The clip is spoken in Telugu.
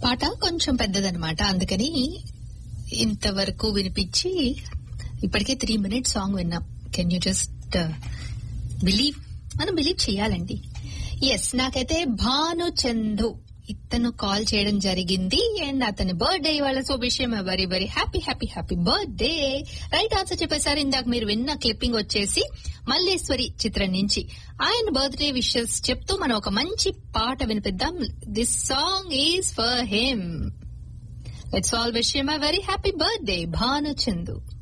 పాట కొంచెం పెద్దదన్నమాట అందుకని ఇంతవరకు వినిపించి ఇప్పటికే త్రీ మినిట్స్ సాంగ్ విన్నాం కెన్ యూ జస్ట్ బిలీవ్ మనం బిలీవ్ చేయాలండి ఎస్ నాకైతే భాను చందు ఇతను కాల్ చేయడం జరిగింది అండ్ అతని బర్త్డే ఇవాళ సో విషయం very very happy happy happy birthday right answer చెప్పేసారు ఇందాక మీరు విన్న క్లిప్పింగ్ వచ్చేసి మల్లేశ్వరి చిత్రం నుంచి ఆయన బర్త్డే విషెస్ చెప్తూ మనం ఒక మంచి పాట వినిపిద్దాం this song is for him let's all wish him very happy birthday Bhanu Chandu